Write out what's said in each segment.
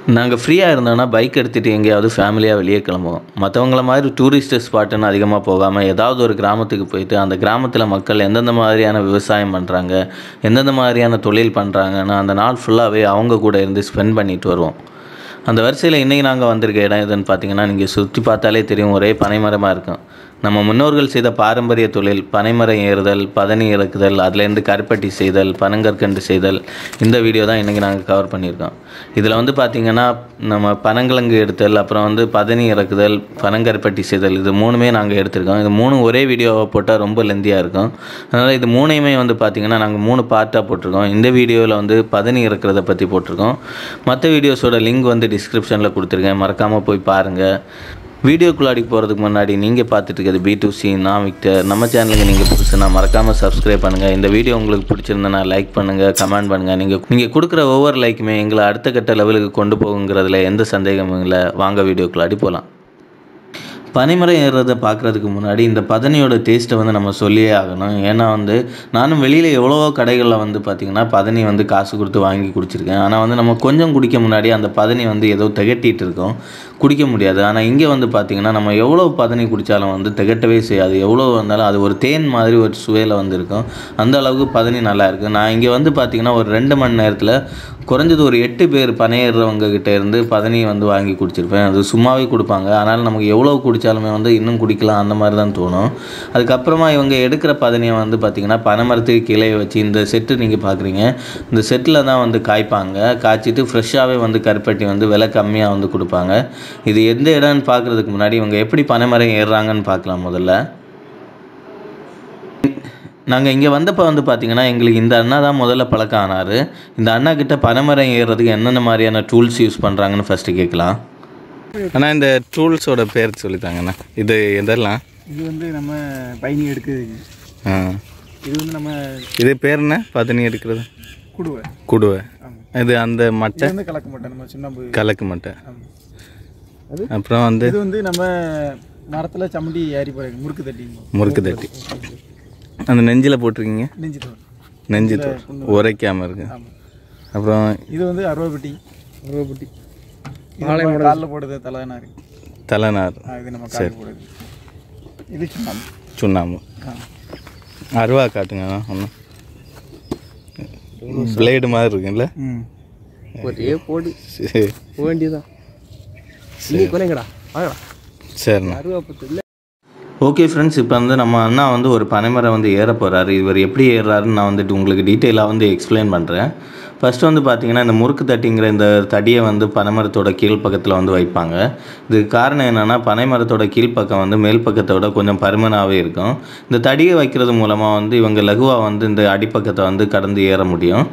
நாங்கள் ஃப்ரீயாக இருந்தோன்னா பைக் எடுத்துகிட்டு எங்கேயாவது ஃபேமிலியாக வெளியே கிளம்புவோம் மற்றவங்கள மாதிரி டூரிஸ்ட் ஸ்பாட்டுன்னு அதிகமாக போகாமல் ஏதாவது ஒரு கிராமத்துக்கு போயிட்டு அந்த கிராமத்தில் மக்கள் எந்தெந்த மாதிரியான விவசாயம் பண்ணுறாங்க எந்தெந்த மாதிரியான தொழில் பண்ணுறாங்கன்னு அந்த நாள் ஃபுல்லாகவே அவங்க கூட இருந்து ஸ்பெண்ட் பண்ணிட்டு வருவோம் அந்த வரிசையில் இன்றைக்கி நாங்கள் வந்திருக்க இடம் எதுன்னு பார்த்தீங்கன்னா நீங்கள் சுற்றி பார்த்தாலே தெரியும் ஒரே பனைமரமாக இருக்கும் நம்ம முன்னோர்கள் செய்த பாரம்பரிய தொழில் பனைமரம் ஏறுதல் பதனி இறக்குதல் அதுலேருந்து கருப்பட்டி செய்தல் பனங்கற்கண்டு செய்தல் இந்த வீடியோ தான் இன்றைக்கி நாங்கள் கவர் பண்ணியிருக்கோம் இதில் வந்து பார்த்திங்கன்னா நம்ம பனங்கிழங்கு எடுத்தல் அப்புறம் வந்து பதனி இறக்குதல் பனங்கருப்பட்டி செய்தல் இது மூணுமே நாங்கள் எடுத்திருக்கோம் இது மூணு ஒரே வீடியோவை போட்டால் ரொம்ப லெந்தியாக இருக்கும் அதனால் இது மூணையுமே வந்து பார்த்திங்கன்னா நாங்கள் மூணு பார்ட்டாக போட்டிருக்கோம் இந்த வீடியோவில் வந்து பதனி இறக்குறத பற்றி போட்டிருக்கோம் மற்ற வீடியோஸோட லிங்க் வந்து டிஸ்கிரிப்ஷனில் கொடுத்துருக்கேன் மறக்காமல் போய் பாருங்கள் வீடியோக்குள்ளாடி போகிறதுக்கு முன்னாடி நீங்கள் பார்த்துட்டு இருக்கிறது பி டூ சி நான் விக்டர் நம்ம சேனலுக்கு நீங்கள் புதுசுனா மறக்காமல் சப்ஸ்கிரைப் பண்ணுங்கள் இந்த வீடியோ உங்களுக்கு பிடிச்சிருந்தனா லைக் பண்ணுங்கள் கமெண்ட் பண்ணுங்கள் நீங்கள் நீங்கள் கொடுக்குற ஒவ்வொரு லைக்குமே எங்களை அடுத்த கட்ட லெவலுக்கு கொண்டு போகுங்கிறதுல எந்த சந்தேகமும் இல்லை வாங்க வீடியோக்குள்ளாடி போகலாம் பனைமரம் ஏறுறதை பார்க்குறதுக்கு முன்னாடி இந்த பதனியோட டேஸ்ட்டை வந்து நம்ம சொல்லியே ஆகணும் ஏன்னா வந்து நானும் வெளியில் எவ்வளவோ கடைகளில் வந்து பார்த்திங்கன்னா பதனி வந்து காசு கொடுத்து வாங்கி குடிச்சிருக்கேன் ஆனால் வந்து நம்ம கொஞ்சம் குடிக்க முன்னாடி அந்த பதனி வந்து ஏதோ திகட்டிகிட்டு இருக்கும் குடிக்க முடியாது ஆனால் இங்கே வந்து பார்த்திங்கன்னா நம்ம எவ்வளோ பதனி குடித்தாலும் வந்து திகட்டவே செய்யாது எவ்வளோ வந்தாலும் அது ஒரு தேன் மாதிரி ஒரு சுவையில் வந்து இருக்கும் அந்த அளவுக்கு பதனி நல்லா இருக்குது நான் இங்கே வந்து பார்த்திங்கன்னா ஒரு ரெண்டு மணி நேரத்தில் குறைஞ்சது ஒரு எட்டு பேர் பனையேறவங்க கிட்ட இருந்து பதனி வந்து வாங்கி குடிச்சிருப்பேன் அது சும்மாவே கொடுப்பாங்க ஆனால் நமக்கு எவ்வளோ குடித்தாலுமே வந்து இன்னும் குடிக்கலாம் அந்த மாதிரி தான் தோணும் அதுக்கப்புறமா இவங்க எடுக்கிற பதனியை வந்து பார்த்திங்கன்னா பனைமரத்துக்கு கிளைய வச்சு இந்த செட்டு நீங்கள் பார்க்குறீங்க இந்த செட்டில் தான் வந்து காய்ப்பாங்க காய்ச்சிட்டு ஃப்ரெஷ்ஷாகவே வந்து கருப்பட்டி வந்து விலை கம்மியாக வந்து கொடுப்பாங்க இது எந்த இடம்னு பார்க்குறதுக்கு முன்னாடி இவங்க எப்படி பனைமரம் ஏறுறாங்கன்னு பார்க்கலாம் முதல்ல நாங்கள் இங்கே வந்தப்போ வந்து பார்த்தீங்கன்னா எங்களுக்கு இந்த அண்ணா தான் முதல்ல பழக்கம் ஆனார் இந்த அண்ணா கிட்ட பனைமரம் ஏறுறதுக்கு என்னென்ன மாதிரியான டூல்ஸ் யூஸ் பண்ணுறாங்கன்னு ஃபஸ்ட்டு கேட்கலாம் அண்ணா இந்த டூல்ஸோட பேர் சொல்லித்தாங்கண்ணா இது எதெல்லாம் இது வந்து நம்ம பயணி எடுக்கிறதுக்கு ஆ இது வந்து நம்ம இது பேர் என்ன பதனி எடுக்கிறது குடுவை குடுவை ஆமாம் இது அந்த இது மட்டை வந்து கலக்க மாட்டோம் நம்ம சுண்ணாம்பு கலக்கு மட்டை ஆமாம் அப்புறம் வந்து இது வந்து நம்ம மரத்தில் சமண்டி ஏறி போகிற முறுக்கு தட்டி முறுக்கு தட்டி அந்த நெஞ்சில் போட்டிருக்கீங்க நெஞ்சு தோல் நெஞ்சு தோல் உரைக்காமல் இருக்கு ஆமாம் அப்புறம் இது வந்து அருவாப்பட்டி அருவாப்பட்டி காலில் போடுறது தலைநாறு தலைநார் ஆ, இது நம்ம காலில் போடுறது இது சுண்ணாம்பு சுண்ணாம்பு ஆ அருவா காட்டுங்க ஒன்று பிளேடு மாதிரி இருக்குல்ல ம் ஒரே போடு சரி போக வேண்டியதான் நீ கொலைங்கடா வாங்கடா சரிண்ணா அருவாப்பத்து இல்லை ஓகே ஃப்ரெண்ட்ஸ் இப்போ வந்து நம்ம அண்ணா வந்து ஒரு பனைமரம் வந்து ஏற போகிறாரு இவர் எப்படி ஏறுறாருன்னு நான் வந்துட்டு உங்களுக்கு டீட்டெயிலாக வந்து எக்ஸ்பிளைன் பண்ணுறேன் ஃபஸ்ட்டு வந்து பார்த்தீங்கன்னா இந்த முறுக்கு தட்டிங்கிற இந்த தடியை வந்து பனைமரத்தோட கீழ் பக்கத்தில் வந்து வைப்பாங்க இதுக்கு காரணம் என்னென்னா பனைமரத்தோட கீழ்ப்பக்கம் வந்து மேல் பக்கத்தை விட கொஞ்சம் பருமனாகவே இருக்கும் இந்த தடியை வைக்கிறது மூலமாக வந்து இவங்க லகுவாக வந்து இந்த அடிப்பக்கத்தை வந்து கடந்து ஏற முடியும்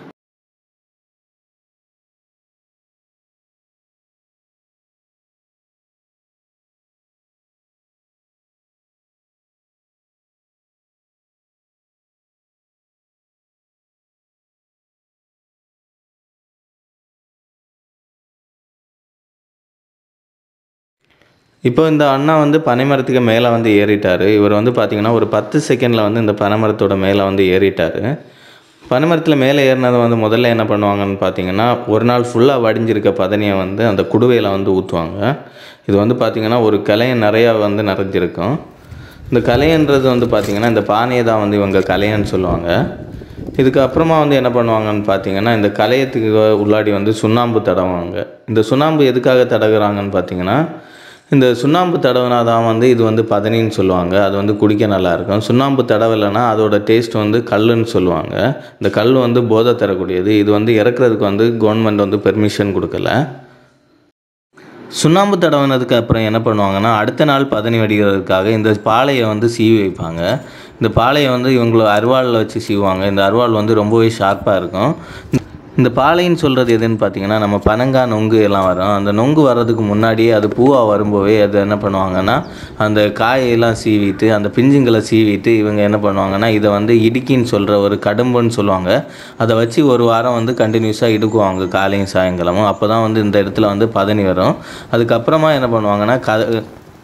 இப்போ இந்த அண்ணா வந்து பனைமரத்துக்கு மேலே வந்து ஏறிட்டார் இவர் வந்து பார்த்திங்கன்னா ஒரு பத்து செகண்டில் வந்து இந்த பனைமரத்தோட மேலே வந்து ஏறிட்டார் பனைமரத்தில் மேலே ஏறினது வந்து முதல்ல என்ன பண்ணுவாங்கன்னு பார்த்தீங்கன்னா ஒரு நாள் ஃபுல்லாக வடிஞ்சிருக்க பதனியை வந்து அந்த குடுவையில் வந்து ஊற்றுவாங்க இது வந்து பார்த்திங்கன்னா ஒரு கலையன் நிறையா வந்து நிறைஞ்சிருக்கும் இந்த கலையன்றது வந்து பார்த்திங்கன்னா இந்த பானையை தான் வந்து இவங்க கலையன்னு சொல்லுவாங்க இதுக்கு அப்புறமா வந்து என்ன பண்ணுவாங்கன்னு பார்த்தீங்கன்னா இந்த கலையத்துக்கு உள்ளாடி வந்து சுண்ணாம்பு தடவுவாங்க இந்த சுண்ணாம்பு எதுக்காக தடவுறாங்கன்னு பார்த்தீங்கன்னா இந்த சுண்ணாம்பு தடவினா தான் வந்து இது வந்து பதனின்னு சொல்லுவாங்க அது வந்து குடிக்க நல்லா இருக்கும் சுண்ணாம்பு தடவலைன்னா அதோட டேஸ்ட் வந்து கல்லுன்னு சொல்லுவாங்க இந்த கல் வந்து போதை தரக்கூடியது இது வந்து இறக்குறதுக்கு வந்து கவர்மெண்ட் வந்து பெர்மிஷன் கொடுக்கல சுண்ணாம்பு தடவினதுக்கு அப்புறம் என்ன பண்ணுவாங்கன்னா அடுத்த நாள் பதனி வடிகிறதுக்காக இந்த பாலையை வந்து சீவி வைப்பாங்க இந்த பாலையை வந்து இவங்கள அருவாளில் வச்சு சீவுவாங்க இந்த அருவாள் வந்து ரொம்பவே ஷார்ப்பாக இருக்கும் இந்த பாலைன்னு சொல்கிறது எதுன்னு பார்த்தீங்கன்னா நம்ம பனங்கா நொங்கு எல்லாம் வரும் அந்த நொங்கு வர்றதுக்கு முன்னாடியே அது பூவாக வரும்போதே அது என்ன பண்ணுவாங்கன்னா அந்த காயெல்லாம் சீவிட்டு அந்த பிஞ்சுங்களை சீவிட்டு இவங்க என்ன பண்ணுவாங்கன்னா இதை வந்து இடுக்கின்னு சொல்கிற ஒரு கடும்புன்னு சொல்லுவாங்க அதை வச்சு ஒரு வாரம் வந்து கண்டினியூஸாக இடுக்குவாங்க காலையும் சாயங்காலமும் அப்போ தான் வந்து இந்த இடத்துல வந்து பதனி வரும் அதுக்கப்புறமா என்ன பண்ணுவாங்கன்னா க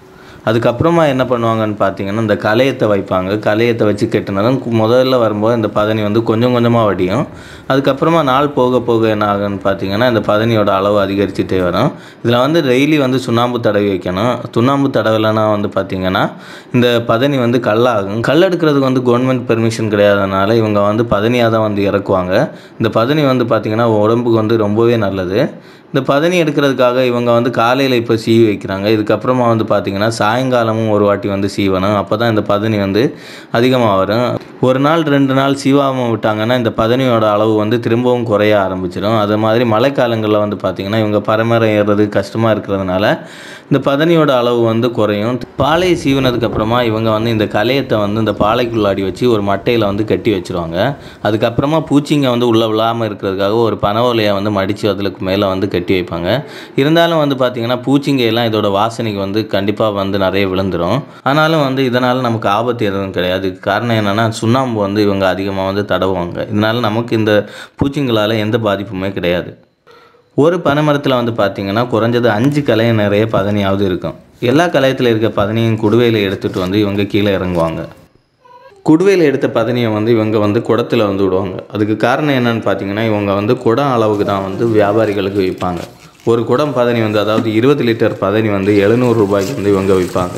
அதுக்கப்புறமா என்ன பண்ணுவாங்கன்னு பார்த்தீங்கன்னா இந்த கலையத்தை வைப்பாங்க கலையத்தை வச்சு கெட்டினதும் கு- முதல்ல வரும்போது இந்த பதனி வந்து கொஞ்சம் கொஞ்சமாக வடியும் அதுக்கப்புறமா நாள் போக போக என்ன ஆகுன்னு பார்த்தீங்கன்னா இந்த பதனியோட அளவு அதிகரிச்சுட்டே வரும் இதில் வந்து டெய்லி வந்து சுண்ணாம்பு தடவி வைக்கணும் சுண்ணாம்பு தடவலைன்னா வந்து பார்த்தீங்கன்னா இந்த பதனி வந்து கல்லாகும் கல் எடுக்கிறதுக்கு வந்து கவர்மெண்ட் பெர்மிஷன் கிடையாதனால இவங்க வந்து பதனியாக தான் வந்து இறக்குவாங்க இந்த பதனி வந்து பார்த்திங்கன்னா உடம்புக்கு வந்து ரொம்பவே நல்லது இந்த பதனி எடுக்கிறதுக்காக இவங்க வந்து காலையில் இப்போ சீவி வைக்கிறாங்க இதுக்கப்புறமா வந்து பார்த்திங்கன்னா சாயங்காலமும் ஒரு வாட்டி வந்து சீவணும் அப்போ தான் இந்த பதனி வந்து அதிகமாக வரும் ஒரு நாள் ரெண்டு நாள் சீவாமல் விட்டாங்கன்னா இந்த பதனியோட அளவு வந்து திரும்பவும் குறைய ஆரம்பிச்சிடும் அது மாதிரி மழைக்காலங்களில் வந்து பார்த்திங்கன்னா இவங்க பரமரம் ஏறுறது கஷ்டமாக இருக்கிறதுனால இந்த பதனியோட அளவு வந்து குறையும் பாலையை சீவினதுக்கு அப்புறமா இவங்க வந்து இந்த கலையத்தை வந்து இந்த பாலைக்குள்ளாடி வச்சு ஒரு மட்டையில் வந்து கட்டி வச்சிருவாங்க அதுக்கப்புறமா பூச்சிங்க வந்து உள்ளே விழாமல் இருக்கிறதுக்காக ஒரு பனவோலையை வந்து மடித்து அதுக்கு மேலே வந்து கட்டி வைப்பாங்க இருந்தாலும் வந்து பார்த்திங்கன்னா பூச்சிங்க எல்லாம் இதோட வாசனைக்கு வந்து கண்டிப்பாக வந்து நிறைய விழுந்துரும் ஆனாலும் வந்து இதனால் நமக்கு ஆபத்து எதுவும் கிடையாது இதுக்கு காரணம் என்னென்னா சுண்ணாம்பு வந்து இவங்க அதிகமாக வந்து தடவுவாங்க இதனால நமக்கு இந்த பூச்சிங்களால் எந்த பாதிப்புமே கிடையாது ஒரு பனைமரத்தில் வந்து பார்த்திங்கன்னா குறைஞ்சது அஞ்சு கலையம் நிறைய பதனியாவது இருக்கும் எல்லா கலையத்தில் இருக்க பதனியும் குடுவையில் எடுத்துகிட்டு வந்து இவங்க கீழே இறங்குவாங்க குடுவையில் எடுத்த பதனியை வந்து இவங்க வந்து குடத்தில் வந்து விடுவாங்க அதுக்கு காரணம் என்னன்னு பார்த்தீங்கன்னா இவங்க வந்து குடம் அளவுக்கு தான் வந்து வியாபாரிகளுக்கு விற்பாங்க ஒரு குடம் பதனி வந்து அதாவது இருபது லிட்டர் பதனி வந்து எழுநூறு ரூபாய்க்கு வந்து இவங்க விற்பாங்க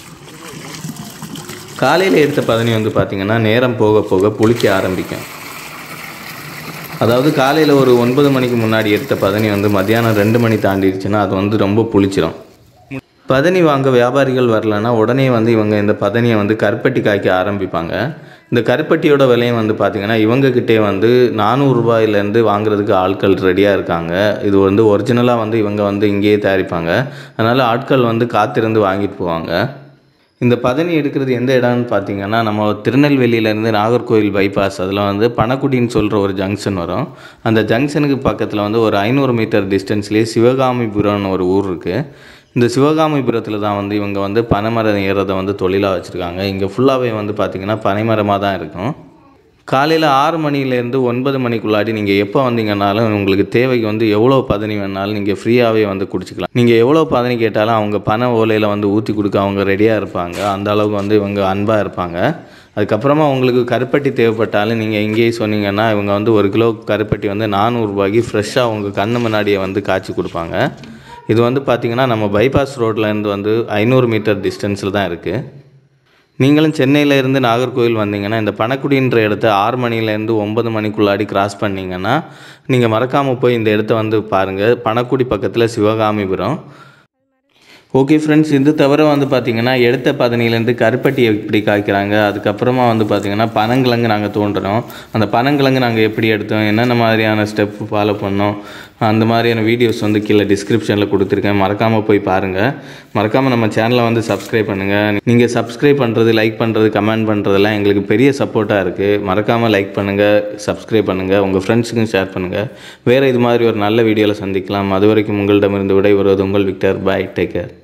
காலையில் எடுத்த பதனி வந்து பார்த்திங்கன்னா நேரம் போக போக புளிக்க ஆரம்பிக்கும் அதாவது காலையில் ஒரு ஒன்பது மணிக்கு முன்னாடி எடுத்த பதனி வந்து மத்தியானம் ரெண்டு மணி தாண்டிடுச்சுன்னா அது வந்து ரொம்ப புளிச்சிடும் பதனி வாங்க வியாபாரிகள் வரலன்னா உடனே வந்து இவங்க இந்த பதனியை வந்து கருப்பட்டி காய்க்க ஆரம்பிப்பாங்க இந்த கருப்பட்டியோட விலையும் வந்து பார்த்திங்கன்னா இவங்கக்கிட்டே வந்து நானூறுரூபாயிலேருந்து வாங்குறதுக்கு ஆட்கள் ரெடியாக இருக்காங்க இது வந்து ஒரிஜினலாக வந்து இவங்க வந்து இங்கேயே தயாரிப்பாங்க அதனால் ஆட்கள் வந்து காத்திருந்து வாங்கிட்டு போவாங்க இந்த பதனி எடுக்கிறது எந்த இடம்னு பார்த்தீங்கன்னா நம்ம திருநெல்வேலியிலேருந்து நாகர்கோவில் பைபாஸ் அதில் வந்து பணக்குடின்னு சொல்கிற ஒரு ஜங்ஷன் வரும் அந்த ஜங்ஷனுக்கு பக்கத்தில் வந்து ஒரு ஐநூறு மீட்டர் டிஸ்டன்ஸ்லேயே சிவகாமிபுரம்னு ஒரு ஊர் இருக்குது இந்த சிவகாமிபுரத்தில் தான் வந்து இவங்க வந்து பனைமரம் ஏறுறதை வந்து தொழிலாக வச்சுருக்காங்க இங்கே ஃபுல்லாகவே வந்து பார்த்திங்கன்னா பனைமரமாக தான் இருக்கும் காலையில் ஆறு மணிலேருந்து ஒன்பது மணிக்குள்ளாடி நீங்கள் எப்போ வந்தீங்கன்னாலும் உங்களுக்கு தேவைக்கு வந்து எவ்வளோ பதனி வேணாலும் நீங்கள் ஃப்ரீயாகவே வந்து குடிச்சிக்கலாம் நீங்கள் எவ்வளோ பதனி கேட்டாலும் அவங்க பனை ஓலையில் வந்து ஊற்றி கொடுக்க அவங்க ரெடியாக இருப்பாங்க அந்த அளவுக்கு வந்து இவங்க அன்பாக இருப்பாங்க அதுக்கப்புறமா உங்களுக்கு கருப்பட்டி தேவைப்பட்டாலும் நீங்கள் இங்கேயே சொன்னீங்கன்னா இவங்க வந்து ஒரு கிலோ கருப்பட்டி வந்து நானூறுரூபாய்க்கு ஃப்ரெஷ்ஷாக உங்கள் கண்ணு முன்னாடியே வந்து காய்ச்சி கொடுப்பாங்க இது வந்து பார்த்திங்கன்னா நம்ம பைபாஸ் ரோட்லேருந்து வந்து ஐநூறு மீட்டர் டிஸ்டன்ஸில் தான் இருக்குது நீங்களும் சென்னையில இருந்து நாகர்கோவில் வந்தீங்கன்னா இந்த பணக்குடின்ற இடத்த ஆறு மணிலேருந்து ஒன்பது மணிக்குள்ளாடி கிராஸ் பண்ணீங்கன்னா நீங்கள் மறக்காமல் போய் இந்த இடத்த வந்து பாருங்கள் பணக்குடி பக்கத்தில் சிவகாமிபுரம் ஓகே ஃப்ரெண்ட்ஸ் இது தவிர வந்து பார்த்திங்கன்னா எடுத்த பதனிலேருந்து கருப்பட்டி எப்படி காய்க்கிறாங்க அதுக்கப்புறமா வந்து பார்த்திங்கன்னா பனங்கிழங்கு நாங்கள் தோண்டுறோம் அந்த பனங்கிழங்கு நாங்கள் எப்படி எடுத்தோம் என்னென்ன மாதிரியான ஸ்டெப் ஃபாலோ பண்ணோம் அந்த மாதிரியான வீடியோஸ் வந்து கீழே டிஸ்கிரிப்ஷனில் கொடுத்துருக்கேன் மறக்காமல் போய் பாருங்கள் மறக்காமல் நம்ம சேனலை வந்து சப்ஸ்கிரைப் பண்ணுங்கள் நீங்கள் சப்ஸ்கிரைப் பண்ணுறது லைக் பண்ணுறது கமெண்ட் பண்ணுறதெல்லாம் எங்களுக்கு பெரிய சப்போர்ட்டாக இருக்குது மறக்காமல் லைக் பண்ணுங்கள் சப்ஸ்கிரைப் பண்ணுங்கள் உங்கள் ஃப்ரெண்ட்ஸுக்கும் ஷேர் பண்ணுங்கள் வேறு இது மாதிரி ஒரு நல்ல வீடியோவில் சந்திக்கலாம் அது வரைக்கும் உங்களிடமிருந்து விடைபெறுவது உங்கள் விக்டர் பாய் டேக் கேர்